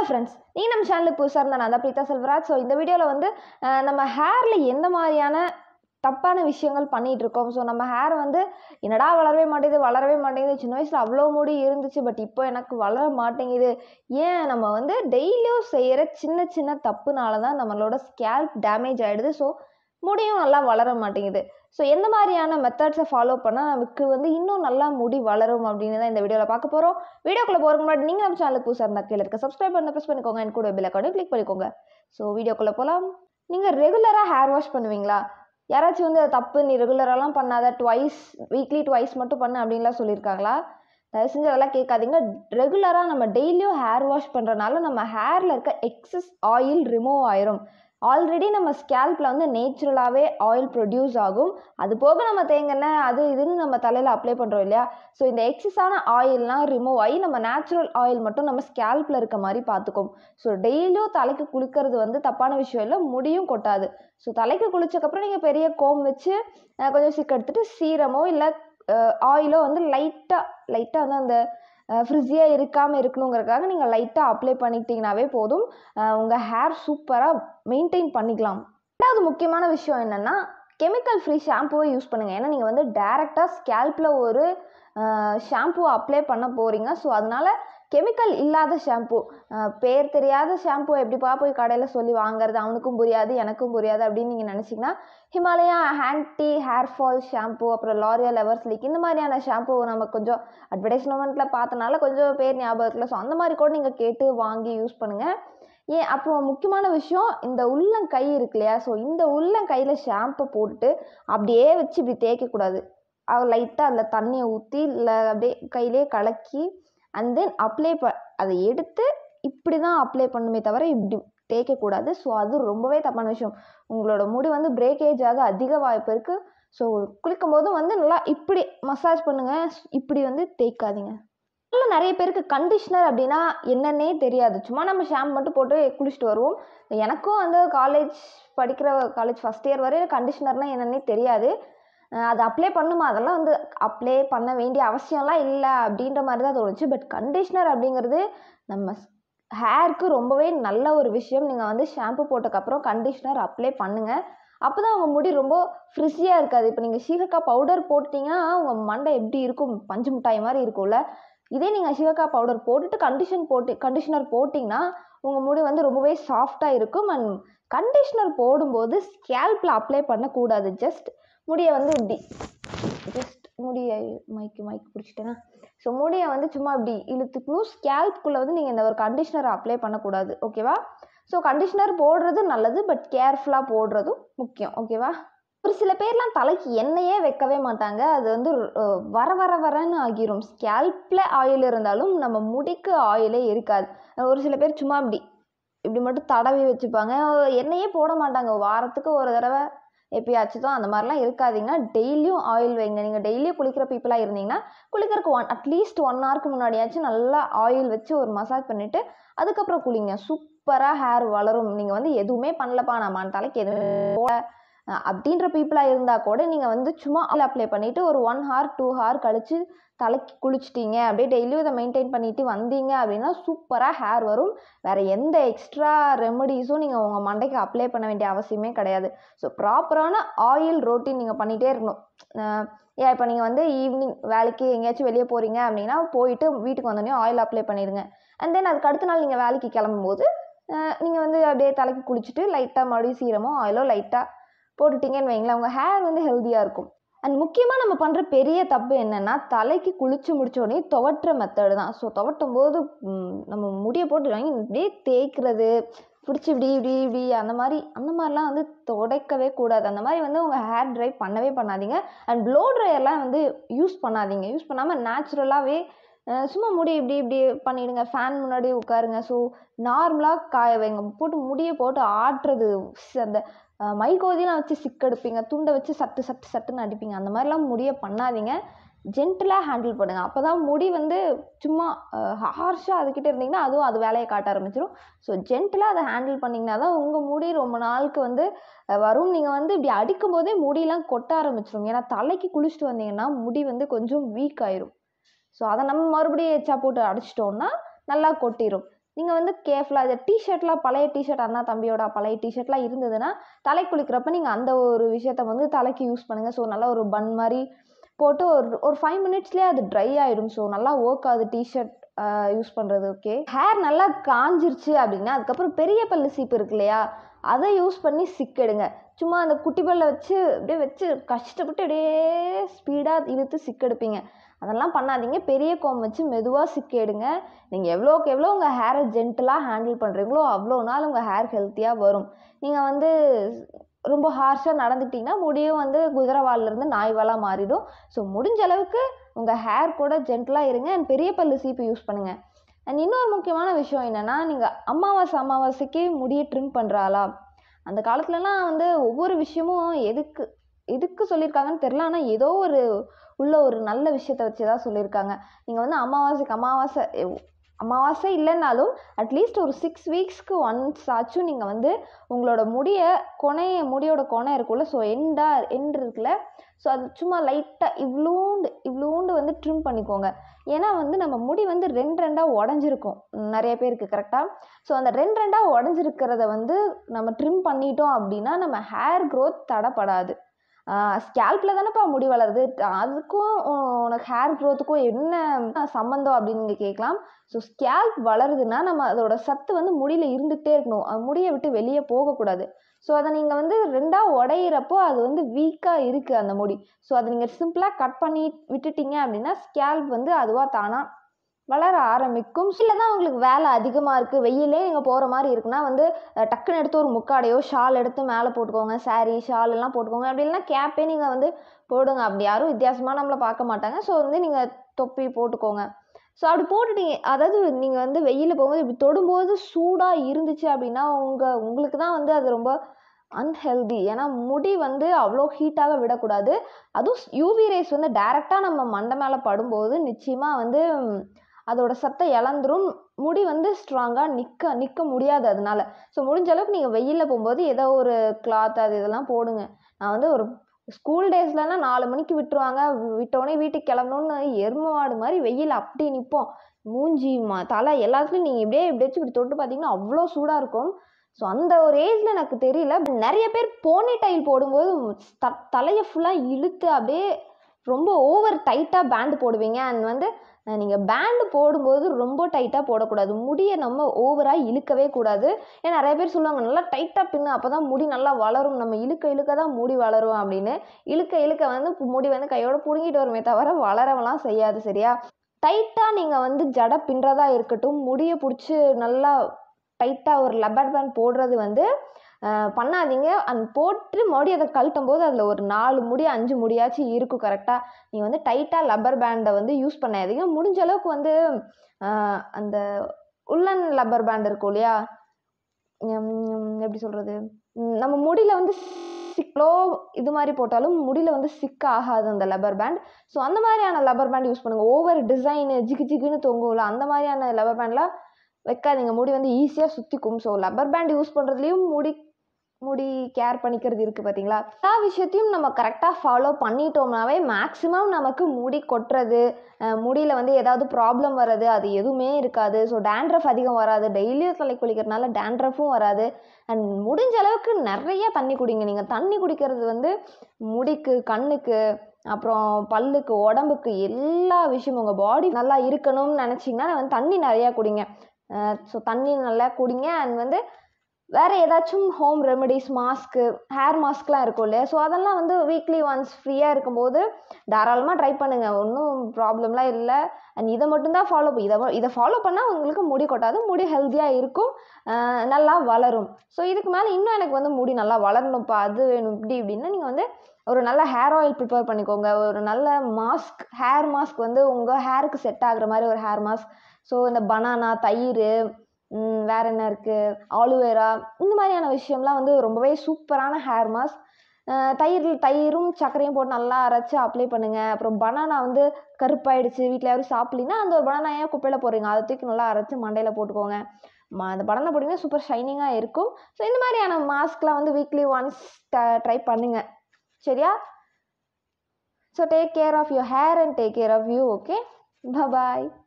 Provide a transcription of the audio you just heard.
friends நீங்கள் நம்ம சேனலுக்கு புதுசாக இருந்தால் நான் தான் பிரீதா செல்வராஜ் ஸோ இந்த வீடியோவில் வந்து அஹ், நம்ம ஹேரில் எந்த மாதிரியான தப்பான விஷயங்கள் பண்ணிகிட்டு இருக்கோம் ஸோ நம்ம ஹேர் வந்து என்னடா வளரவே மாட்டேங்குது வளரவே மாட்டேங்குது சின்ன வயசில் அவ்வளோ முடி இருந்துச்சு பட் இப்போ எனக்கு வளர மாட்டேங்குது ஏன் நம்ம வந்து டெய்லியும் செய்கிற சின்ன சின்ன தப்புனால தான் நம்மளோட ஸ்கேல்ப் டேமேஜ் ஆகிடுது ஸோ முடியும் நல்லா வளர மாட்டேங்குது ஸோ எந்த மாதிரியான மெத்தட்ஸை ஃபாலோ பண்ணால் நமக்கு வந்து இன்னும் நல்லா முடி வளரும் அப்படின்னு தான் இந்த வீடியோவில் பார்க்க போகிறோம் வீடியோக்குள்ளே போகிறதுக்கு முன்னாடி நீங்கள் நம்ம சேனலுக்கு புதுசாக இருந்தால் கீழே இருக்க சப்ஸ்கிரைப் பண்ண ப்ரெஸ் பண்ணிக்கோங்க என் கூட பெல் அக்கௌண்ட்டையும் கிளிக் பண்ணிக்கோங்க ஸோ வீடியோக்குள்ளே போகலாம் நீங்கள் ரெகுலராக ஹேர் வாஷ் பண்ணுவீங்களா யாராச்சும் வந்து அது தப்பு நீ ரெகுலராலாம் பண்ணாத ட்வைஸ் வீக்லி ட்வைஸ் மட்டும் பண்ணு அப்படின்லாம் சொல்லியிருக்காங்களா தயவு செஞ்சு அதெல்லாம் கேட்காதீங்க ரெகுலராக நம்ம டெய்லியும் ஹேர் வாஷ் பண்ணுறனால நம்ம ஹேரில் இருக்க எக்ஸஸ் ஆயில் ரிமூவ் ஆயிரும் ஆல்ரெடி நம்ம ஸ்கேல்பில் வந்து நேச்சுரலாகவே ஆயில் ப்ரொடியூஸ் ஆகும் அது போக நம்ம தேங்கெண்ணெய் அது இதுன்னு நம்ம தலையில் அப்ளை பண்ணுறோம் இல்லையா ஸோ இந்த எக்ஸஸான ஆயில்லாம் ரிமூவ் ஆகி நம்ம நேச்சுரல் ஆயில் மட்டும் நம்ம ஸ்கேல்பில் இருக்க மாதிரி பார்த்துக்கும் ஸோ டெய்லியும் தலைக்கு குளிக்கிறது வந்து தப்பான விஷயம் இல்லை முடியும் கொட்டாது ஸோ தலைக்கு குளிச்சக்கப்புறம் நீங்கள் பெரிய கோம் வச்சு அஹ், கொஞ்சம் சிக்கு எடுத்துட்டு சீரமோ இல்லை ஆயிலோ வந்து லைட்டாக லைட்டாக வந்து அந்த ஃப்ரிஸியாக இருக்காமல் இருக்கணுங்கிறதுக்காக நீங்கள் லைட்டாக அப்ளை பண்ணிக்கிட்டீங்கனாவே போதும் உங்கள் ஹேர் சூப்பராக மெயின்டைன் பண்ணிக்கலாம் ரெண்டாவது முக்கியமான விஷயம் என்னென்னா கெமிக்கல் ஃப்ரீ ஷாம்புவை யூஸ் பண்ணுங்கள் ஏன்னா நீங்கள் வந்து டேரெக்டாக ஸ்கேல்பில் ஒரு ஷாம்பு அப்ளை பண்ண போகிறீங்க ஸோ அதனால கெமிக்கல் இல்லாத ஷாம்பு பேர் தெரியாத ஷாம்பு எப்படிப்பா போய் கடையில் சொல்லி வாங்குறது அவனுக்கும் புரியாது எனக்கும் புரியாது அப்படின்னு நீங்கள் நினச்சிங்கன்னா Himalaya anti hair fall shampoo அப்புறம் லாரியல் எவர்ஸ் லீக் இந்த மாதிரியான ஷாம்பு நம்ம கொஞ்சம் அட்வர்டைஸ்மெண்ட்டில் பார்த்தனால கொஞ்சம் பேர் ஞாபகத்தில் ஸோ அந்த மாதிரி கூட நீங்கள் கேட்டு வாங்கி யூஸ் பண்ணுங்கள் ஏன் அப்புறம் முக்கியமான விஷயம் இந்த உள்ளங்கை இருக்கு இல்லையா ஸோ இந்த உள்ளங்கையில் ஷாம்பை போட்டுட்டு அப்படியே வச்சு இப்படி தேய்க்கக்கூடாது லைட்டாக அதில் தண்ணியை ஊற்றி இல்லை அப்படியே கையிலே கலக்கி அண்ட் தென் அப்ளை ப அதை எடுத்து இப்படி தான் அப்ளை பண்ணுமே தவிர இப்படி தேய்க்கக்கூடாது ஸோ அது ரொம்பவே தப்பான விஷயம் உங்களோட முடி வந்து பிரேக்கேஜ் ஆக அதிக வாய்ப்பு இருக்குது ஸோ குளிக்கும் போதும் வந்து நல்லா இப்படி மசாஜ் பண்ணுங்கள் இப்படி வந்து தேய்க்காதீங்க இன்னும் நிறைய பேருக்கு கண்டிஷ்னர் அப்படின்னா என்னன்னே தெரியாது சும்மா நம்ம ஷாம்பு மட்டும் போட்டு குளிச்சுட்டு வருவோம் எனக்கும் வந்து காலேஜ் படிக்கிற காலேஜ் ஃபஸ்ட் இயர் வரையும் கண்டிஷ்னர்னால் என்னன்னே தெரியாது அஹ் அது அப்ளை பண்ணுமா அதெல்லாம் வந்து அப்ளை பண்ண வேண்டிய அவசியம்லாம் இல்லை அப்படின்ற மாதிரி தான் தோணுச்சு பட் கண்டிஷ்னர் அப்படிங்கிறது நம்ம ஹேருக்கு ரொம்பவே நல்ல ஒரு விஷயம் நீங்கள் வந்து ஷாம்பு போட்டதுக்கப்புறம் கண்டிஷ்னர் அப்ளை பண்ணுங்கள் அப்போ தான் உங்கள் முடி ரொம்ப ஃப்ரிஸியாக இருக்காது இப்போ நீங்கள் சீகக்காய் பவுடர் போட்டிங்கன்னா உங்கள் மண்டை எப்படி இருக்கும் பஞ்சு மிட்டாய் மாதிரி இருக்கும்ல இதே நீங்கள் சீகக்காய் பவுடர் போட்டுட்டு கண்டிஷன் போட்டு கண்டிஷனர் போட்டிங்கன்னா உங்கள் முடி வந்து ரொம்பவே சாஃப்டாக இருக்கும் அண்ட் கண்டிஷ்னர் போடும்போது ஸ்கேல்பில் அப்ளை பண்ணக்கூடாது ஜஸ்ட் முடியை வந்து இப்படி ஜஸ்ட் முடியை மைக்கு மைக் பிடிச்சிட்டேன்னா ஸோ முடியை வந்து சும்மா இப்படி இழுத்துக்கணும் ஸ்கேல்ப்குள்ளே வந்து நீங்கள் இந்த ஒரு கண்டிஷ்னரை அப்ளை பண்ணக்கூடாது ஓகேவா ஸோ கண்டிஷ்னர் போடுறது நல்லது பட் கேர்ஃபுல்லாக போடுறதும் முக்கியம் ஓகேவா ஒரு சில பேர்லாம் தலைக்கு எண்ணெயே வைக்கவே மாட்டாங்க அது வந்து அஹ், வர வர வரன்னு ஆகிரும் ஸ்கேல்பில் ஆயில் இருந்தாலும் நம்ம முடிக்கு ஆயிலே இருக்காது ஒரு சில பேர் சும்மா இப்படி இப்படி மட்டும் தடவி வச்சுப்பாங்க எண்ணெயே போட மாட்டாங்க வாரத்துக்கு ஒரு தடவை எப்பயாச்சும் தான் அந்த மாதிரிலாம் இருக்காதீங்க டெய்லியும் ஆயில் வைங்க நீங்கள் டெய்லியும் குளிக்கிற பீப்புளாக இருந்தீங்கன்னா குளிக்கிறதுக்கு ஒன் அட்லீஸ்ட் ஒன் ஹவருக்கு முன்னாடியாச்சும் நல்லா ஆயில் வச்சு ஒரு மசாஜ் பண்ணிவிட்டு அதுக்கப்புறம் குளிங்க சூப்பராக ஹேர் வளரும் நீங்கள் வந்து எதுவுமே பண்ணலப்பா நான் மண் தலைக்கு எதுவும் போட அஹ் அப்படின்ற பீப்புளாக இருந்தால் கூட நீங்கள் வந்து சும்மா ஆயில் அப்ளை பண்ணிவிட்டு ஒரு ஒன் ஹார் டூ ஹார் கழித்து தலைக்கு குளிச்சிட்டீங்க அப்படியே டெய்லியும் இதை மெயின்டைன் பண்ணிட்டு வந்தீங்க அப்படின்னா சூப்பராக ஹேர் வரும் வேறு எந்த எக்ஸ்ட்ரா ரெமடிஸும் நீங்கள் உங்கள் மண்டைக்கு அப்ளை பண்ண வேண்டிய அவசியமே கிடையாது ஸோ ப்ராப்பரான ஆயில் ரொட்டீன் நீங்கள் பண்ணிகிட்டே இருக்கணும் அஹ் ஏன் இப்போ நீங்கள் வந்து ஈவினிங் வேலைக்கு எங்கேயாச்சும் வெளியே போகிறீங்க அப்படின்னா போயிட்டு வீட்டுக்கு வந்தோடனே ஆயில் அப்ளை பண்ணிடுங்க அண்ட் தென் அதுக்கு அடுத்த நாள் நீங்கள் வேலைக்கு கிளம்பும்போது நீங்கள் வந்து அப்படியே தலைக்கு குளிச்சுட்டு லைட்டாக மறுபடியும் சீரமோ ஆயிலோ லைட்டாக போட்டுட்டீங்கன்னு வைங்களேன் உங்கள் ஹேர் வந்து ஹெல்த்தியாக இருக்கும் அண்ட் முக்கியமாக நம்ம பண்ணுற பெரிய தப்பு என்னென்னா தலைக்கு குளிச்சு முடிச்ச உடனே துவட்டுற மெத்தடு தான் ஸோ துவட்டும் போது ம், நம்ம முடியை போட்டு வாங்கி இப்படியே தேய்க்கிறது பிடிச்சி இப்படி இப்படி இப்படி அந்த மாதிரி அந்த மாதிரிலாம் வந்து துடைக்கவே கூடாது அந்த மாதிரி வந்து உங்கள் ஹேர் ட்ரை பண்ணவே பண்ணாதீங்க அண்ட் ப்ளோ ட்ரையர்லாம் வந்து யூஸ் பண்ணாதீங்க யூஸ் பண்ணாமல் நேச்சுரலாகவே சும்மா முடி இப்படி இப்படி பண்ணிடுங்க ஃபேன் முன்னாடி உட்காருங்க ஸோ நார்மலாக காய வைங்க போட்டு முடியை போட்டு ஆட்டுறது ஸ் அந்த அஹ், மைகோதிலாம் வச்சு சிக்கெடுப்பீங்க துண்டை வச்சு சட்டு சட்டு சட்டுன்னு அடிப்பீங்க அந்த மாதிரிலாம் முடியை பண்ணாதீங்க ஜென்டிலாக ஹேண்டில் பண்ணுங்க அப்போ தான் முடி வந்து சும்மா ஹார்ஷாக அதுக்கிட்ட இருந்தீங்கன்னா அதுவும் அது வேலையை காட்ட ஆரம்பிச்சிடும் ஸோ ஜென்டிலாக அதை ஹேண்டில் பண்ணிங்கன்னா தான் உங்கள் முடி ரொம்ப நாளுக்கு வந்து அஹ், வரும் நீங்கள் வந்து இப்படி அடிக்கும் போதே முடியெல்லாம் கொட்ட ஆரம்பிச்சிடும் ஏன்னா தலைக்கு குளிச்சுட்டு வந்தீங்கன்னா முடி வந்து கொஞ்சம் வீக் ஆயிரும் ஸோ அதை நம்ம மறுபடியும் எச்சா போட்டு அடிச்சிட்டோம்னா நல்லா கொட்டிடும் நீங்கள் வந்து கேர்ஃபுல்லாக இது டிஷர்ட்லாம் பழைய டிஷர்ட் அண்ணா தம்பியோட பழைய டிஷர்ட்லாம் இருந்ததுன்னா தலை குளிக்கிறப்ப நீங்கள் அந்த ஒரு விஷயத்த வந்து தலைக்கு யூஸ் பண்ணுங்கள் ஸோ நல்லா ஒரு பன் மாதிரி போட்டு ஒரு ஒரு ஃபைவ் மினிட்ஸ்லேயே அது ட்ரை ஆகிடும் ஸோ நல்லா ஒர்க் ஆகுது டிஷர்ட் யூஸ் பண்ணுறது ஓகே ஹேர் நல்லா காஞ்சிருச்சு அப்படின்னா அதுக்கப்புறம் பெரிய பல்லு சீப்பு இருக்கு இல்லையா அதை யூஸ் பண்ணி சிக்கெடுங்க சும்மா அந்த குட்டி பல்ல வச்சு அப்படியே வச்சு கஷ்டப்பட்டு அப்படியே ஸ்பீடாக இழுத்து சிக்கெடுப்பீங்க அதெல்லாம் பண்ணாதீங்க பெரிய கோம் வச்சு மெதுவாக சிக்கெடுங்க நீங்கள் எவ்வளோக்கு எவ்வளோ உங்கள் ஹேரை ஜென்டலாக ஹேண்டில் பண்ணுறீங்களோ அவ்வளோ நாள் உங்கள் ஹேர் ஹெல்த்தியாக வரும் நீங்கள் வந்து ரொம்ப ஹார்ஷாக நடந்துக்கிட்டிங்கன்னா முடியும் வந்து குதிரவாலிருந்து நாய்வாலாக மாறிடும் ஸோ முடிஞ்ச அளவுக்கு உங்கள் ஹேர் கூட ஜென்டலாக இருங்க அண்ட் பெரிய பல்லு சீப்பு யூஸ் பண்ணுங்கள் அண்ட் இன்னொரு முக்கியமான விஷயம் என்னென்னா நீங்கள் அமாவாசை அமாவாசைக்கு முடியை ட்ரிம் பண்ணுறாளா அந்த காலத்துலலாம் வந்து ஒவ்வொரு விஷயமும் எதுக்கு எதுக்கு சொல்லியிருக்காங்கன்னு தெரில ஆனால் ஏதோ ஒரு உள்ள ஒரு நல்ல விஷயத்த வச்சு தான் சொல்லியிருக்காங்க நீங்கள் வந்து அமாவாசைக்கு அமாவாசை அமாவாசை இல்லைன்னாலும் அட்லீஸ்ட் ஒரு சிக்ஸ் வீக்ஸ்க்கு ஒன்ஸ் ஆச்சும் நீங்கள் வந்து உங்களோட முடியை கொனைய முடியோட கொனை இருக்குல்ல ஸோ எண்டா எண்ட் இருக்குல்ல ஸோ அது சும்மா லைட்டாக இவ்வளோண்டு இவ்வளோண்டு வந்து ட்ரிம் பண்ணிக்கோங்க ஏன்னா வந்து நம்ம முடி வந்து ரெண்டு ரெண்டாக உடஞ்சிருக்கும் நிறைய பேருக்கு கரெக்டாக ஸோ அந்த ரெண்டு ரெண்டாக உடஞ்சிருக்கிறத வந்து நம்ம ட்ரிம் பண்ணிட்டோம் அப்படின்னா நம்ம ஹேர் க்ரோத் தடைப்படாது ஸ்கேல்பில் தானேப்பா முடி வளருது அதுக்கும் உனக்கு ஹேர் க்ரோத்துக்கும் என்ன சம்மந்தம் அப்படின்னு நீங்கள் கேட்கலாம் ஸோ ஸ்கேல்ப் வளருதுன்னா நம்ம அதோட சத்து வந்து முடியில் இருந்துகிட்டே இருக்கணும் அது முடியை விட்டு வெளியே போகக்கூடாது ஸோ அதை நீங்கள் வந்து ரெண்டாக உடையிறப்போ அது வந்து வீக்காக இருக்குது அந்த முடி ஸோ அதை நீங்கள் சிம்பிளாக கட் பண்ணி விட்டுட்டீங்க அப்படின்னா ஸ்கேல்ப் வந்து அதுவாக தானாக வளர ஆரம்பிக்கும் இல்லை தான் உங்களுக்கு வேலை அதிகமாக இருக்குது வெயிலே நீங்கள் போகிற மாதிரி இருக்குன்னா வந்து டக்குன்னு எடுத்து ஒரு முக்காடையோ ஷால் எடுத்து மேலே போட்டுக்கோங்க சாரீ ஷால் எல்லாம் போட்டுக்கோங்க அப்படி இல்லைனா கேப்பே நீங்கள் வந்து போடுங்க அப்படி யாரும் வித்தியாசமாக நம்மளை பார்க்க மாட்டாங்க ஸோ வந்து நீங்கள் தொப்பி போட்டுக்கோங்க ஸோ அப்படி போட்டுட்டீங்க அதாவது நீங்கள் வந்து வெயிலில் போகும்போது இப்படி தொடும்போது சூடாக இருந்துச்சு அப்படின்னா உங்கள் உங்களுக்கு தான் வந்து அது ரொம்ப அன்ஹெல்தி ஏன்னா முடி வந்து அவ்வளோ ஹீட்டாக விடக்கூடாது அதுவும் யூவி ரேஸ் வந்து டைரெக்டாக நம்ம மண்டை மேலே படும்போது நிச்சயமாக வந்து அதோட சத்தை இழந்துரும் முடி வந்து ஸ்ட்ராங்காக நிற்க நிற்க முடியாது அதனால ஸோ முடிஞ்ச அளவுக்கு நீங்கள் வெயிலில் போகும்போது ஏதோ ஒரு கிளாத் அது இதெல்லாம் போடுங்க நான் வந்து ஒரு ஸ்கூல் டேஸ்லலாம் நாலு மணிக்கு விட்டுருவாங்க விட்டோடனே வீட்டுக்கு கிளம்பணுன்னு எருமை மாடு மாதிரி வெயில் அப்படி நிற்போம் மூஞ்சி மா தலை எல்லாத்துலேயும் நீங்கள் இப்படியே இப்படியாச்சும் இப்படி தொட்டு பார்த்தீங்கன்னா அவ்வளோ சூடாக இருக்கும் ஸோ அந்த ஒரு ஏஜில் எனக்கு தெரியல நிறைய பேர் போனி டைல் போடும்போது த தலையை ஃபுல்லாக இழுத்து அப்படியே ரொம்ப ஓவர் டைட்டாக பேண்டு போடுவீங்க அண்ட் வந்து நீங்கள் பேண்டு போடும்போது ரொம்ப டைட்டாக போடக்கூடாது முடியை நம்ம ஓவராக இழுக்கவே கூடாது ஏன்னா நிறைய பேர் சொல்லுவாங்க நல்லா டைட்டாக பின்னு அப்போ தான் முடி நல்லா வளரும் நம்ம இழுக்க இழுக்க தான் முடி வளரும் அப்படின்னு இழுக்க இழுக்க வந்து முடி வந்து கையோட பிடுங்கிட்டு வருமே தவிர வளரவெல்லாம் செய்யாது சரியா டைட்டாக நீங்கள் வந்து ஜடை பின்றதா இருக்கட்டும் முடியை பிடிச்சி நல்லா டைட்டாக ஒரு லப்பர் பேண்ட் போடுறது வந்து பண்ணாதீங்க அந்த போட்டு மறுபடியும் அதை கழட்டும் போது அதில் ஒரு நாலு முடி அஞ்சு முடியாச்சும் இருக்கும் கரெக்டாக நீங்கள் வந்து டைட்டாக லப்பர் பேண்டை வந்து யூஸ் பண்ணாதீங்க முடிஞ்ச அளவுக்கு வந்து அந்த உள்ளன் லப்பர் பேண்ட் இருக்கும் இல்லையா எப்படி சொல்கிறது நம்ம முடியில் வந்து சிக்லோ இது மாதிரி போட்டாலும் முடியில் வந்து சிக் ஆகாது அந்த லப்பர் பேண்ட் ஸோ அந்த மாதிரியான லப்பர் பேண்ட் யூஸ் பண்ணுங்கள் ஓவர் டிசைனு ஜிகு ஜிகுன்னு தொங்கும்ல அந்த மாதிரியான லப்பர் பேண்ட்லாம் வைக்காதீங்க முடி வந்து ஈஸியாக சுற்றிக்கும் ஸோ லப்பர் பேண்ட் யூஸ் பண்ணுறதுலையும் முடி முடி கேர் பண்ணிக்கிறது இருக்குது பார்த்தீங்களா எல்லா விஷயத்தையும் நம்ம கரெக்டாக ஃபாலோ பண்ணிட்டோம்னாவே மேக்ஸிமம் நமக்கு முடி கொட்டுறது முடியில் வந்து ஏதாவது ப்ராப்ளம் வர்றது அது எதுவுமே இருக்காது ஸோ டேண்ட்ரஃப் அதிகம் வராது டெய்லியும் தலை குளிக்கிறதுனால டேண்ட்ரஃபும் வராது அண்ட் முடிஞ்ச அளவுக்கு நிறைய தண்ணி குடிங்க நீங்கள் தண்ணி குடிக்கிறது வந்து முடிக்கு கண்ணுக்கு அப்புறம் பல்லுக்கு உடம்புக்கு எல்லா விஷயமும் உங்கள் பாடி நல்லா இருக்கணும்னு நினச்சிங்கன்னா வந்து தண்ணி நிறையா குடிங்க ஸோ தண்ணி நல்லா குடிங்க அண்ட் வந்து வேறு ஏதாச்சும் ஹோம் ரெமெடிஸ் மாஸ்க்கு ஹேர் மாஸ்க்லாம் இருக்கும் இல்லையா ஸோ அதெல்லாம் வந்து வீக்லி ஒன்ஸ் ஃப்ரீயாக இருக்கும்போது தாராளமாக ட்ரை பண்ணுங்கள் ஒன்றும் ப்ராப்ளம்லாம் இல்லை அண்ட் இதை மட்டும்தான் ஃபாலோ இதை இதை ஃபாலோ பண்ணால் உங்களுக்கு முடி கொட்டாது முடி ஹெல்த்தியாக இருக்கும் நல்லா வளரும் ஸோ இதுக்கு மேலே இன்னும் எனக்கு வந்து முடி நல்லா வளரணும்ப்பா அது வேணும் இப்படி இப்படின்னா நீங்கள் வந்து ஒரு நல்ல ஹேர் ஆயில் ப்ரிப்பேர் பண்ணிக்கோங்க ஒரு நல்ல மாஸ்க் ஹேர் மாஸ்க் வந்து உங்கள் ஹேருக்கு செட் ஆகுற மாதிரி ஒரு ஹேர் மாஸ்க் ஸோ இந்த பனானா தயிர் வேறு என்ன இருக்குது ஆலுவேரா இந்த மாதிரியான விஷயம்லாம் வந்து ரொம்பவே சூப்பரான ஹேர் மாஸ்க் தயிர் தயிரும் சர்க்கரையும் போட்டு நல்லா அரைச்சி அப்ளை பண்ணுங்கள் அப்புறம் பனானா வந்து கருப்பாயிடுச்சு வீட்டில் யாரும் சாப்பிட்லின்னா அந்த பனானா ஏன் குப்பையில் போடுறீங்க அதை தூக்கி நல்லா அரைச்சி மண்டையில் போட்டுக்கோங்க அந்த பனானா போட்டிங்கன்னா சூப்பர் ஷைனிங்காக இருக்கும் ஸோ இந்த மாதிரியான மாஸ்க்லாம் வந்து வீக்லி ஒன்ஸ் ட்ரை பண்ணுங்கள் சரியா so take care of your hair and take care of you okay bye